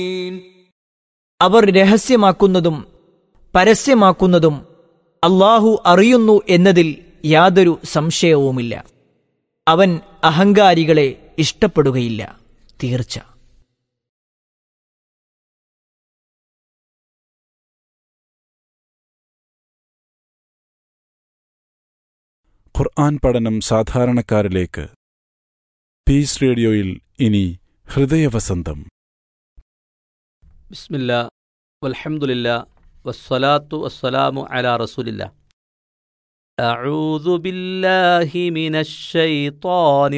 അവർ രഹസ്യമാക്കുന്നതും പരസ്യമാക്കുന്നതും അള്ളാഹു അറിയുന്നു എന്നതിൽ യാതൊരു സംശയവുമില്ല അവൻ അഹങ്കാരികളെ ഇഷ്ടപ്പെടുകയില്ല തീർച്ച ഖുർആൻ പഠനം സാധാരണക്കാരിലേക്ക് പീസ് റേഡിയോയിൽ ഇനി ഹൃദയവസന്തം ബിസ്മില്ല വൽഹംദുലില്ല വസ്സലാത്തു വസ്സലാമു അലാ റസൂലില്ല أعوذ بالله من الشيطان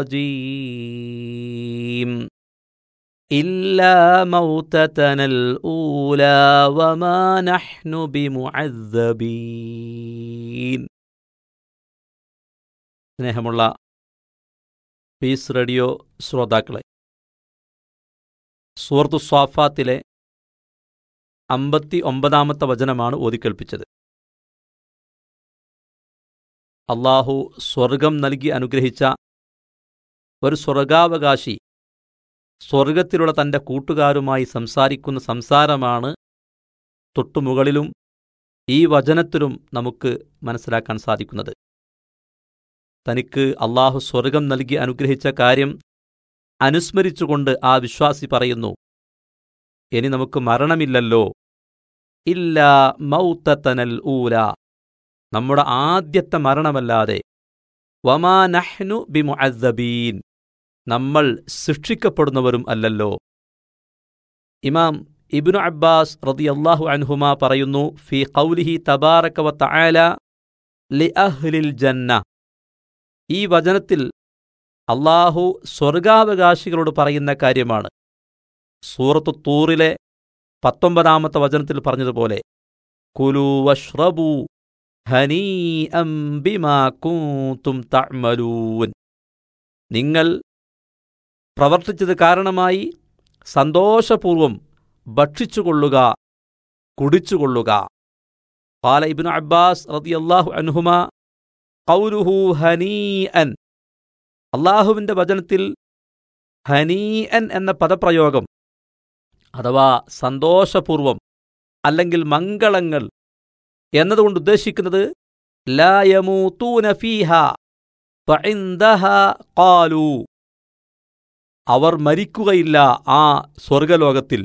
الرجيم إلا موتتنا الأولى وما نحن بمعذبين സ്നേഹമുള്ള പീസ് റേഡിയോ ശ്രോതാക്കളെ സൂറത്തു സ്വാഫാത്തിലെ അമ്പത്തി ഒമ്പതാമത്തെ വചനമാണ് ഓതിക്കേൾപ്പിച്ചത് അള്ളാഹു സ്വർഗം നൽകി അനുഗ്രഹിച്ച ഒരു സ്വർഗാവകാശി സ്വർഗത്തിലുള്ള തൻ്റെ കൂട്ടുകാരുമായി സംസാരിക്കുന്ന സംസാരമാണ് തൊട്ടുമുകളിലും ഈ വചനത്തിലും നമുക്ക് മനസ്സിലാക്കാൻ സാധിക്കുന്നത് തനിക്ക് അള്ളാഹു സ്വർഗം നൽകി അനുഗ്രഹിച്ച കാര്യം അനുസ്മരിച്ചുകൊണ്ട് ആ വിശ്വാസി പറയുന്നു ഇനി നമുക്ക് മരണമില്ലല്ലോ ഇല്ല മൗത്തനൽ ഊല നമ്മുടെ ആദ്യത്തെ മരണമല്ലാതെ വമാ നഹ്നു ബിമുഅദ്ദബീൻ നമ്മൾ ശിക്ഷിക്കപ്പെടുന്നവരും അല്ലല്ലോ ഇമാം ഇബ്നു അബ്ബാസ് റളിയല്ലാഹു അൻഹുമ പറയുന്നു ഫി ഖൗലിഹി തബാറക വ തആല ലി അഹ്ലിൽ ജന്ന ഈ വചനത്തിൽ അള്ളാഹു സ്വർഗാവകാശികളോട് പറയുന്ന കാര്യമാണ് സൂറത്തു തൂറിലെ പത്തൊമ്പതാമത്തെ വചനത്തിൽ പറഞ്ഞതുപോലെ കുലു വഷ്റബു ഹനീ ബിമാ കുന്തും തഅ്മലൂൻ നിങ്ങൾ പ്രവർത്തിച്ചത് കാരണമായി സന്തോഷപൂർവം ഭക്ഷിച്ചുകൊള്ളുക കുടിച്ചുകൊള്ളുക قال ابن عباس رضي الله عنهما قوله ഹനീഅൻ അള്ളാഹുവിൻ്റെ വചനത്തിൽ ഹനീഅൻ എന്ന പദപ്രയോഗം അഥവാ സന്തോഷപൂർവം അല്ലെങ്കിൽ മംഗളങ്ങൾ എന്നതുകൊണ്ട് ഉദ്ദേശിക്കുന്നത് ലായമൂത്തൂന ഫീഹ ഫഇന്ദഹ ഖാലു അവർ മരിക്കുകയില്ല ആ സ്വർഗലോകത്തിൽ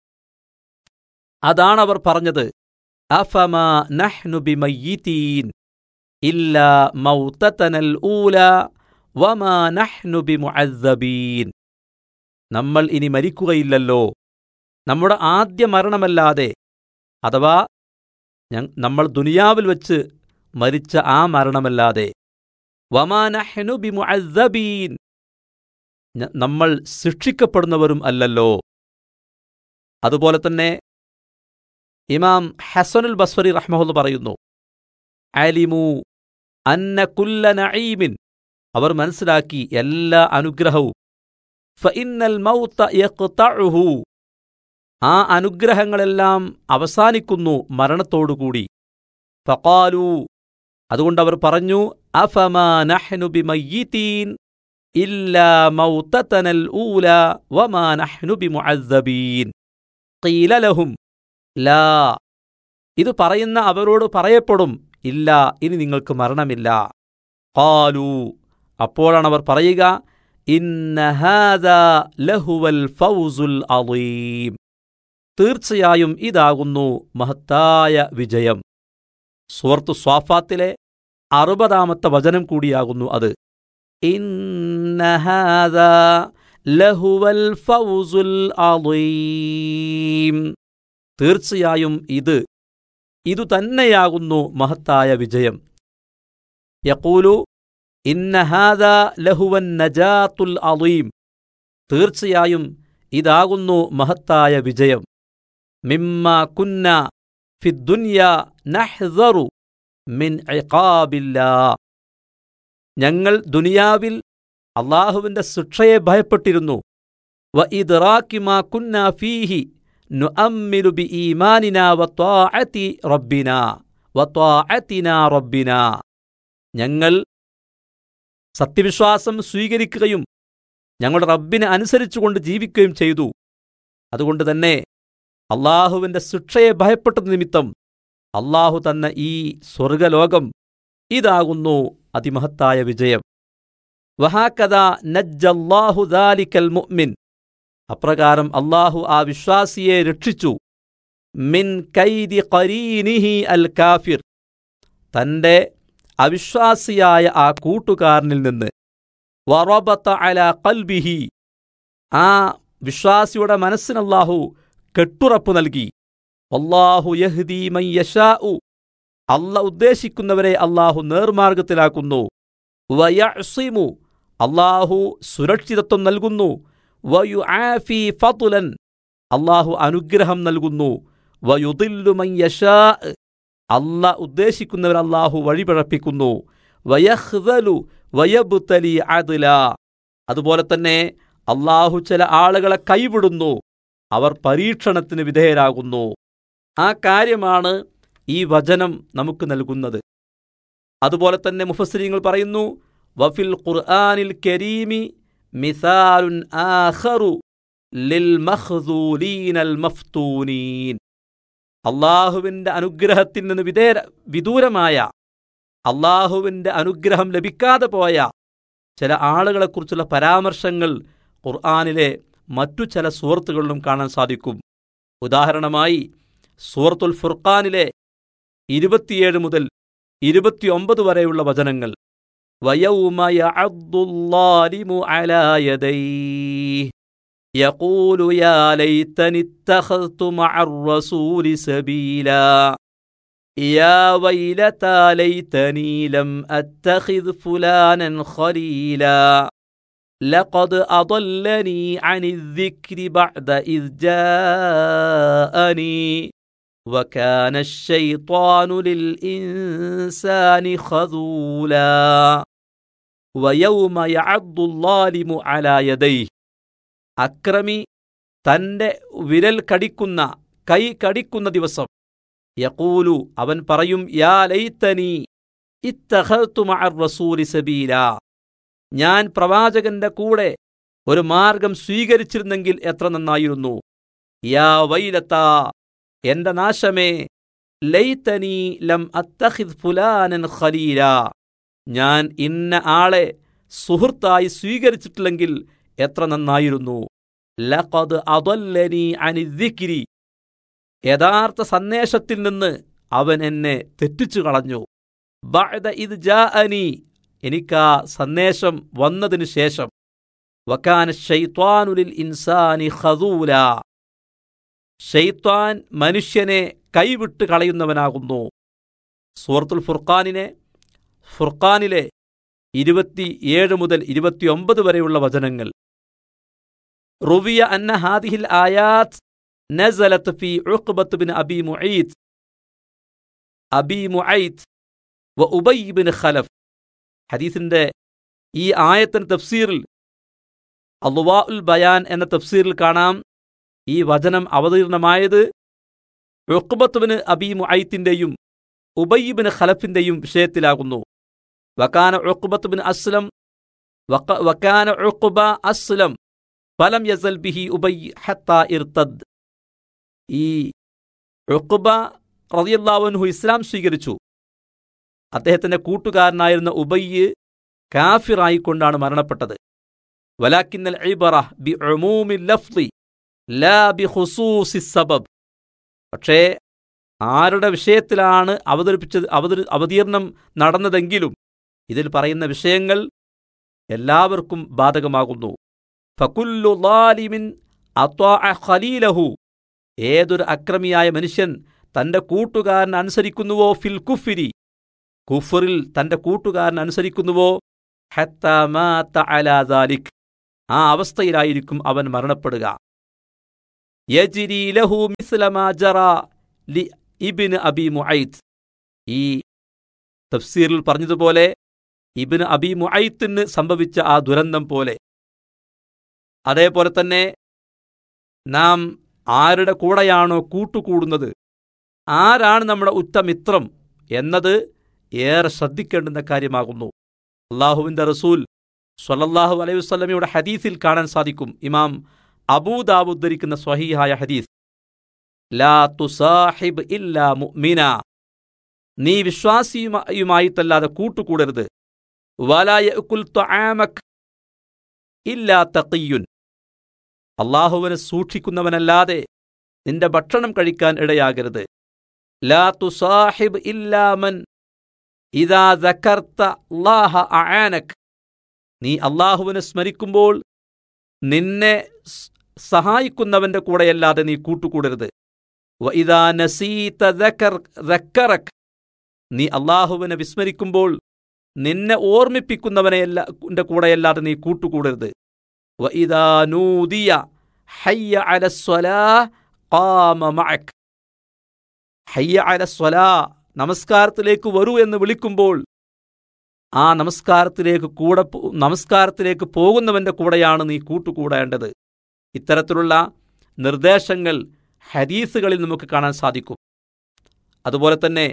അതാണവർ പറഞ്ഞത് അഫമ നഹ്നു ബിമയ്യിതീൻ ഇല്ല മൗത്തനൽ ഊല വമാ നഹ്നു ബിമുഅദ്ദബീൻ നമ്മൾ ഇനി മരിക്കുകയില്ലല്ലോ നമ്മുടെ ആദ്യ മരണമല്ലാതെ അഥവാ നമ്മൾ ദുനിയാവിൽ വച്ച് മരിച്ച ആ മരണമല്ലാതെ വമാ നഹ്നു ബിമുഅദ്ദബീൻ നമ്മൾ ശിക്ഷിക്കപ്പെടുന്നവരും അല്ലല്ലോ അതുപോലെ തന്നെ ഇമാം ഹസനുൽ ബസ്വരി റഹ്മഹുല്ല പറയുന്നു അലിമു അന്ന കുല്ല നഈമിൻ അവർ മനസ്സിലാക്കി എല്ലാ അനുഗ്രഹവും ഫഇന്നൽ മൗത്ത യഖ്തഉഹു ആ അനുഗ്രഹങ്ങളെല്ലാം അവസാനിക്കുന്നു മരണത്തോടുകൂടി ഫഖാലു അതുകൊണ്ടവർ പറഞ്ഞു അഫമാ നഹ്നു ബിമയ്യിതീൻ ഇല്ലാ മൗത്തതനൽ ഊല വമാ നഹ്നു ബിമുഅദ്ദബീൻ ഖീല ലഹും ലാ ഇത് പറയുന്ന അവരോട് പറയപ്പെടും ഇല്ല ഇനി നിങ്ങൾക്ക് മരണമില്ല ഖാലു അപ്പോഴാണ് അവർ പറയുക ഇന്നഹാദ ലഹുവൽ ഫൗസുൽ അളീം തീർച്ചയായും ഇതാകുന്നു മഹത്തായ വിജയം സുഹർത്തു സ്വാഫാത്തിലെ അറുപതാമത്തെ വചനം കൂടിയാകുന്നു അത് ഇന്നഹാദ ലഹുവൽ ഫൗസുൽ അളീം തീർച്ചയായും ഇത് ഇതുതന്നെയാകുന്നു മഹത്തായ വിജയം യക്കൂലു ഇന്നഹാദ ലഹുവൻ നജാത്തുൽ അളീം തീർച്ചയായും ഇതാകുന്നു മഹത്തായ വിജയം മിമ്മ കുന്ന ഫിദ്ദുന്യ നഹ്സറു മിൻ ഇഖാബില്ലാ ഞങ്ങൾ ദുനിയാവിൽ അള്ളാഹുവിന്റെ ശിക്ഷയെ ഭയപ്പെട്ടിരുന്നു വ ഇദ്റാക്കിമാ കുന്ന ഫീഹി നുഅമ്മിലു ബി ഈമാനിന വത്വാഅതി റബ്ബിന വത്വാഅതിന റബ്ബിന ഞങ്ങൾ സത്യവിശ്വാസം സ്വീകരിക്കുകയും ഞങ്ങളുടെ റബ്ബിനെ അനുസരിച്ചുകൊണ്ട് ജീവിക്കുകയും ചെയ്തു അതുകൊണ്ട് തന്നെ അള്ളാഹുവിന്റെ ശിക്ഷയെ ഭയപ്പെട്ടത് നിമിത്തം അള്ളാഹു തന്ന ഈ സ്വർഗലോകം ഇതാകുന്നു അതിമഹത്തായ വിജയം വഹാക്കഥ നജ്ജല്ലാഹു ദാലിക്കൽ മുഅ്മിൻ അപ്രകാരം അള്ളാഹു ആ വിശ്വാസിയെ രക്ഷിച്ചു മിൻ കൈദി ഖരീനിഹി അൽ കാഫിർ തന്റെ അവിശ്വാസിയായ ആ കൂട്ടുകാരനിൽ നിന്ന് വറബത്ത അല കൽബിഹി ആ വിശ്വാസിയുടെ മനസ്സിന് അല്ലാഹു കെട്ടുറപ്പ് നൽകി അല്ലാഹു യഹ്ദി മൻ യശാഉ അല്ല ഉദ്ദേശിക്കുന്നവരെ അല്ലാഹു നേർമാർഗത്തിലാക്കുന്നു വയഅ്സിമു അല്ലാഹു സുരക്ഷിതത്വം നൽകുന്നു വയു ആഫി ഫതുലൻ അല്ലാഹു അനുഗ്രഹം നൽകുന്നു വയുദില്ലു മൻ യശാ അല്ല ഉദ്ദേശിക്കുന്നവർ അല്ലാഹു വഴിപിഴപ്പിക്കുന്നു വയഹ്ദലു വയബുത്തലി അദ്ല അതുപോലെ തന്നെ അള്ളാഹു ചില ആളുകളെ കൈവിടുന്നു അവർ പരീക്ഷണത്തിന് വിധേയരാകുന്നു ആ കാര്യമാണ് ഈ വചനം നമുക്ക് നൽകുന്നത് അതുപോലെ തന്നെ മുഫസ്സരിങ്ങൾ പറയുന്നു വഫിൽ ഖുർആനിൽ കരീമി മിസാലുൻ ആഖറു ലിൽ മഖ്ദൂലീനൽ മഫ്തൂനീൻ അള്ളാഹുവിൻ്റെ അനുഗ്രഹത്തിൽ നിന്ന് വിധേയ വിദൂരമായ അള്ളാഹുവിൻ്റെ അനുഗ്രഹം ലഭിക്കാതെ പോയ ചില ആളുകളെക്കുറിച്ചുള്ള പരാമർശങ്ങൾ ഖുർആാനിലെ മറ്റു ചില സുഹൃത്തുകളിലും കാണാൻ സാധിക്കും ഉദാഹരണമായി സൂറത്തുൽ ഫുർഖാനിലെ ഇരുപത്തിയേഴ് മുതൽ ഇരുപത്തിയൊമ്പത് വരെയുള്ള വചനങ്ങൾ വയൗമ യഅദ്ദുല്ലാലിമു അലാ യദൈഹി يقول يا ليتني اتخذت مع الرسول سبيلا يا ويلتى ليتني لم اتخذ فلانا خليلا لقد اضلني عن الذكر بعد اذ جاءني وكان الشيطان للانسان خذولا ويوم يعض الظالم على يديه അക്രമി തന്റെ വിരൽ കടിക്കുന്ന കൈ കടിക്കുന്ന ദിവസം യക്കൂലു അവൻ പറയും യാ ലൈത്തനി ഇത്തഹത്തു മഅർ റസൂലി സബീല ഞാൻ പ്രവാചകന്റെ കൂടെ ഒരു മാർഗം സ്വീകരിച്ചിരുന്നെങ്കിൽ എത്ര നന്നായിരുന്നു യാ വൈലത്ത എന്റെ നാശമേ ലൈത്തനി ലം അത്തഹിദ് ഫുലാനൻ ഖലീല ഞാൻ ഇന്ന ആളെ സുഹൃത്തായി സ്വീകരിച്ചിട്ടില്ലെങ്കിൽ എത്ര നന്നായിരുന്നു ലഖദ് അദല്ലനി അനിദ്ദിക്രി യഥാർത്ഥ സന്ദേശത്തിൽ നിന്ന് അവൻ എന്നെ തെറ്റിച്ചു കളഞ്ഞു ബഅദ ഇത് ജാഅനി എനിക്കാ സന്ദേശം വന്നതിനു ശേഷം വക്കാന ഷൈത്വാനുലിൽ ഇൻസാനി ഖദൂല ഷെയ്ത്വാൻ മനുഷ്യനെ കൈവിട്ട് കളയുന്നവനാകുന്നു സൂറത്തുൽ ഫുർഖാനിനെ ഫുർഖാനിലെ ഇരുപത്തിയേഴ് മുതൽ ഇരുപത്തിയൊമ്പത് വരെയുള്ള വചനങ്ങൾ റുവിയ അന്ന ഹാദിഹിൽ ആയാത്ത് നസലത്ത് ഫി ഉഖ്ബത്ത് ബിൻ അബി മുഈത്ത് അബി മുഐത്ത് വ ഉബൈ ബിൻ ഖലഫ് ഹദീസിന്റെ ഈ ആയത്തിന് തഫ്സീറിൽ അലുവാ ഉൽ ബയാൻ എന്ന തഫ്സീറിൽ കാണാം ഈ വചനം അവതീർണമായത് ഉഖ്ബത്തുബിന് അബി മുഐത്തിന്റെയും ഉബയ്യബിന് ഖലഫിന്റെയും വിഷയത്തിലാകുന്നു വക്കാന ഉഖ്ബത്തുബിൻ അസ്ലം വക്കാന ഉഖ്ബ അസ്ലം ഫലം യസൽ ബിഹി ഉബൈ ഹത്ത ഇർത്തദ് ഈ ഉഖ്ബ റളിയല്ലാഹു ഇസ്ലാം സ്വീകരിച്ചു അദ്ദേഹത്തിന്റെ കൂട്ടുകാരനായിരുന്ന ഉബയ്യ് കാഫിറായിക്കൊണ്ടാണ് മരണപ്പെട്ടത് വലാക്കിന്നൽ ഇബറ ബി ഉമൂമി ലഫ്ളി ലാ ബി ഖുസൂസി സബബ് പക്ഷേ ആരുടെ വിഷയത്തിലാണ് അവതരിപ്പിച്ചത് അവതരി അവതീർണം നടന്നതെങ്കിലും ഇതിൽ പറയുന്ന വിഷയങ്ങൾ എല്ലാവർക്കും ബാധകമാകുന്നു ഫകുല്ലു ലാലിമിൻ ഖലീലഹു ഏതൊരു അക്രമിയായ മനുഷ്യൻ തന്റെ കൂട്ടുകാരൻ അനുസരിക്കുന്നുവോ ഫിൽ കുഫിരി കുഫറിൽ തന്റെ കൂട്ടുകാരൻ അനുസരിക്കുന്നുവോ അലാദാലിക് ആ അവസ്ഥയിലായിരിക്കും അവൻ മരണപ്പെടുക യജിരി ലഹു മിസ്ലമാ ജറ ലി ഇബിന് അബി മുഐത്ത് ഈ തഫ്സീറിൽ പറഞ്ഞതുപോലെ ഇബിന് അബി മുഐത്തിന് സംഭവിച്ച ആ ദുരന്തം പോലെ അതേപോലെ തന്നെ നാം ആരുടെ കൂടെയാണോ കൂട്ടുകൂടുന്നത് ആരാണ് നമ്മുടെ ഉറ്റമിത്രം എന്നത് ഏറെ ശ്രദ്ധിക്കേണ്ടുന്ന കാര്യമാകുന്നു അള്ളാഹുവിൻ്റെ റസൂൽ സ്വല്ലല്ലാഹു അലൈഹി വസ്ലമയുടെ ഹദീസിൽ കാണാൻ സാധിക്കും ഇമാം അബൂദാബ് ഉദ്ധരിക്കുന്ന സ്വഹീഹായ ഹദീസ് ലാ തുസാഹിബ് ഇല്ലാ മുഅ്മിന നീ വിശ്വാസിയുമായിട്ടല്ലാതെ കൂട്ടുകൂടരുത് വലായക്കുൽ ത്വആമക് ഇല്ലാ തഖിയുൻ അള്ളാഹുവിനെ സൂക്ഷിക്കുന്നവനല്ലാതെ നിന്റെ ഭക്ഷണം കഴിക്കാൻ ഇടയാകരുത് ലാ തുസാഹിബ് ഇല്ലാമൻ ഇതാ ദക്കർത്ത അല്ലാഹ അആനക് നീ അള്ളാഹുവിനെ സ്മരിക്കുമ്പോൾ നിന്നെ സ് സഹായിക്കുന്നവന്റെ കൂടെയല്ലാതെ നീ കൂട്ടുകൂടരുത് വ ഇതാ നസീത ദക്കർ ദക്കറക് നീ അള്ളാഹുവിനെ വിസ്മരിക്കുമ്പോൾ നിന്നെ ഓർമ്മിപ്പിക്കുന്നവനെയല്ല ന്റെ കൂടെയല്ലാതെ നീ കൂട്ടുകൂടരുത് വ ഇതാ നൂദിയ ഹയ്യ അലസ്വലാ ഖാമ മഅക് ഹയ്യ അലസ്വലാ നമസ്കാരത്തിലേക്ക് വരൂ എന്ന് വിളിക്കുമ്പോൾ ആ നമസ്കാരത്തിലേക്ക് കൂടെ പോ- നമസ്കാരത്തിലേക്ക് പോകുന്നവന്റെ കൂടെയാണ് നീ കൂട്ടുകൂടേണ്ടത് ഇത്തരത്തിലുള്ള നിർദ്ദേശങ്ങൾ ഹദീസുകളിൽ നമുക്ക് കാണാൻ സാധിക്കും അതുപോലെ തന്നെ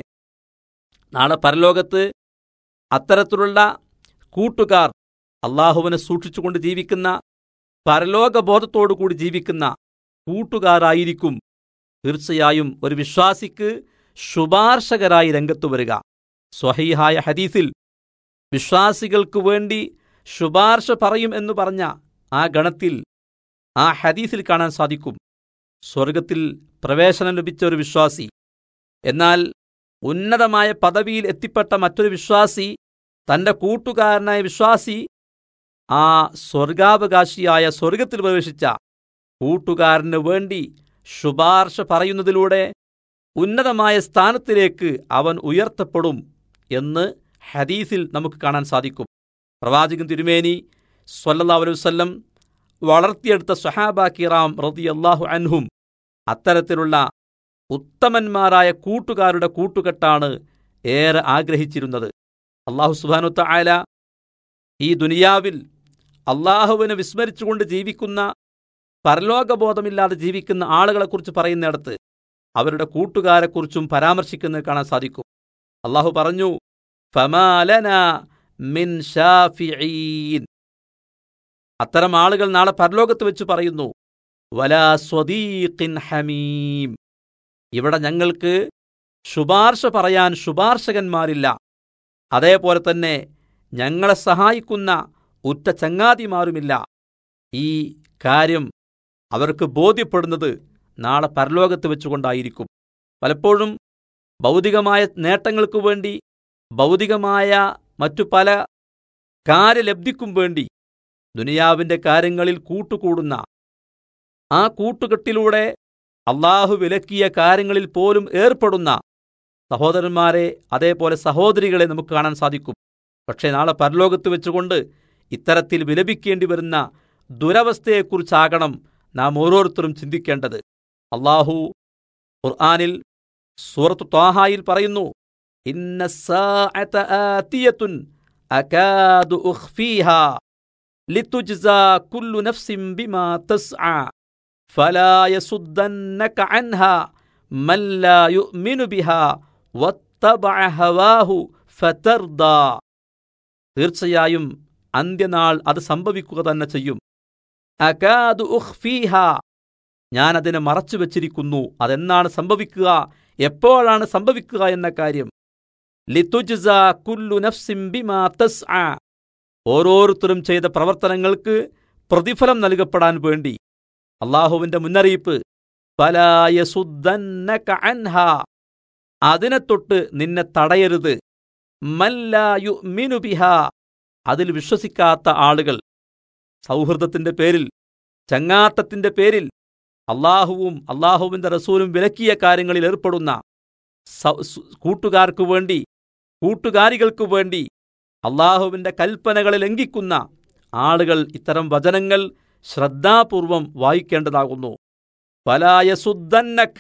നാളെ പരലോകത്ത് അത്തരത്തിലുള്ള കൂട്ടുകാർ അള്ളാഹുവിനെ സൂക്ഷിച്ചുകൊണ്ട് ജീവിക്കുന്ന പരലോകബോധത്തോടു കൂടി ജീവിക്കുന്ന കൂട്ടുകാരായിരിക്കും തീർച്ചയായും ഒരു വിശ്വാസിക്ക് ശുപാർശകരായി രംഗത്തു വരിക സ്വഹീഹായ ഹദീസിൽ വിശ്വാസികൾക്ക് വേണ്ടി ശുപാർശ പറയും എന്ന് പറഞ്ഞ ആ ഗണത്തിൽ ആ ഹദീസിൽ കാണാൻ സാധിക്കും സ്വർഗത്തിൽ പ്രവേശനം ലഭിച്ച ഒരു വിശ്വാസി എന്നാൽ ഉന്നതമായ പദവിയിൽ എത്തിപ്പെട്ട മറ്റൊരു വിശ്വാസി തന്റെ കൂട്ടുകാരനായ വിശ്വാസി ആ സ്വർഗാവകാശിയായ സ്വർഗത്തിൽ പ്രവേശിച്ച കൂട്ടുകാരന് വേണ്ടി ശുപാർശ പറയുന്നതിലൂടെ ഉന്നതമായ സ്ഥാനത്തിലേക്ക് അവൻ ഉയർത്തപ്പെടും എന്ന് ഹദീസിൽ നമുക്ക് കാണാൻ സാധിക്കും പ്രവാചകൻ തിരുമേനി സ്വല്ലല്ലാഹു അലൈഹി വസല്ലം വളർത്തിയെടുത്ത സ്വഹാബ കിറാം റളിയല്ലാഹു അൻഹും അത്തരത്തിലുള്ള ഉത്തമന്മാരായ കൂട്ടുകാരുടെ കൂട്ടുകെട്ടാണ് ഏറെ ആഗ്രഹിച്ചിരുന്നത് അള്ളാഹു സുബാനു തആല ഈ ദുനിയാവിൽ അള്ളാഹുവിനെ വിസ്മരിച്ചുകൊണ്ട് ജീവിക്കുന്ന പരലോകബോധമില്ലാതെ ജീവിക്കുന്ന ആളുകളെക്കുറിച്ച് പറയുന്നിടത്ത് അവരുടെ കൂട്ടുകാരെക്കുറിച്ചും പരാമർശിക്കുന്നത് കാണാൻ സാധിക്കും അള്ളാഹു പറഞ്ഞു ഫമാലന മിൻ ഷാഫിഈൻ അത്തരം ആളുകൾ നാളെ പരലോകത്ത് വെച്ച് പറയുന്നു വലാ സ്വദീഖിൻ ഹമീം ഇവിടെ ഞങ്ങൾക്ക് ശുപാർശ പറയാൻ ശുപാർശകന്മാരില്ല അതേപോലെ തന്നെ ഞങ്ങളെ സഹായിക്കുന്ന ഉറ്റ ചങ്ങാതിമാരുമില്ല ഈ കാര്യം അവർക്ക് ബോധ്യപ്പെടുന്നത് നാളെ പരലോകത്ത് വെച്ചുകൊണ്ടായിരിക്കും പലപ്പോഴും ഭൗതികമായ നേട്ടങ്ങൾക്ക് വേണ്ടി ഭൗതികമായ മറ്റു പല കാര്യലബ്ധിക്കും വേണ്ടി ദുനിയാവിന്റെ കാര്യങ്ങളിൽ കൂട്ടുകൂടുന്ന ആ കൂട്ടുകെട്ടിലൂടെ അള്ളാഹു വിലക്കിയ കാര്യങ്ങളിൽ പോലും ഏർപ്പെടുന്ന സഹോദരന്മാരെ അതേപോലെ സഹോദരികളെ നമുക്ക് കാണാൻ സാധിക്കും പക്ഷേ നാളെ പരലോകത്ത് വെച്ചുകൊണ്ട് ഇത്തരത്തിൽ വിലപിക്കേണ്ടി വരുന്ന ദുരവസ്ഥയെക്കുറിച്ചാകണം നാം ഓരോരുത്തരും ചിന്തിക്കേണ്ടത് അള്ളാഹു ഖുർആാനിൽ സൂറത്ത് ത്വാഹായിൽ പറയുന്നു ഇന്ന സാഅത ആതിയത്തുൻ അകാദു ഉഖ്ഫീഹാ ലിതുജ്സാ കുല്ലു നഫ്സിൻ ബിമാ തസ്ആ ഫലാ യസുദ്ദന്നക അൻഹാ മൻ ലാ യുഅ്മിനു ബിഹാ വത്തബഅ ഹവാഹു ഫതർദാ തീർച്ചയായും അന്ത്യനാൾ അത് സംഭവിക്കുക തന്നെ ചെയ്യും അകാദു ഉഖ്ഫീഹ ഞാൻ അതിനെ മറച്ചു വച്ചിരിക്കുന്നു അതെന്നാണ് സംഭവിക്കുക എപ്പോഴാണ് സംഭവിക്കുക എന്ന കാര്യം ലിതുജ്സ കുല്ലു നഫ്സിൻ ബിമാ തസ്ആ ഓരോരുത്തരും ചെയ്ത പ്രവർത്തനങ്ങൾക്ക് പ്രതിഫലം നൽകപ്പെടാൻ വേണ്ടി അള്ളാഹുവിന്റെ മുന്നറിയിപ്പ് ഫലായസുദ്ദന്നക അൻഹ അതിനെ തൊട്ട് നിന്നെ തടയരുത് മല്ലായു മിനുബിഹ അതിൽ വിശ്വസിക്കാത്ത ആളുകൾ സൗഹൃദത്തിന്റെ പേരിൽ ചങ്ങാത്തത്തിന്റെ പേരിൽ അള്ളാഹുവും അള്ളാഹുവിന്റെ റസൂലും വിലക്കിയ കാര്യങ്ങളിൽ ഏർപ്പെടുന്ന സ- സു- കൂട്ടുകാർക്കു വേണ്ടി കൂട്ടുകാരികൾക്കു വേണ്ടി അള്ളാഹുവിന്റെ കൽപ്പനകളെ ലംഘിക്കുന്ന ആളുകൾ ഇത്തരം വചനങ്ങൾ ശ്രദ്ധാപൂർവം വായിക്കേണ്ടതാകുന്നു ഫലായസുദ്ദന്നക്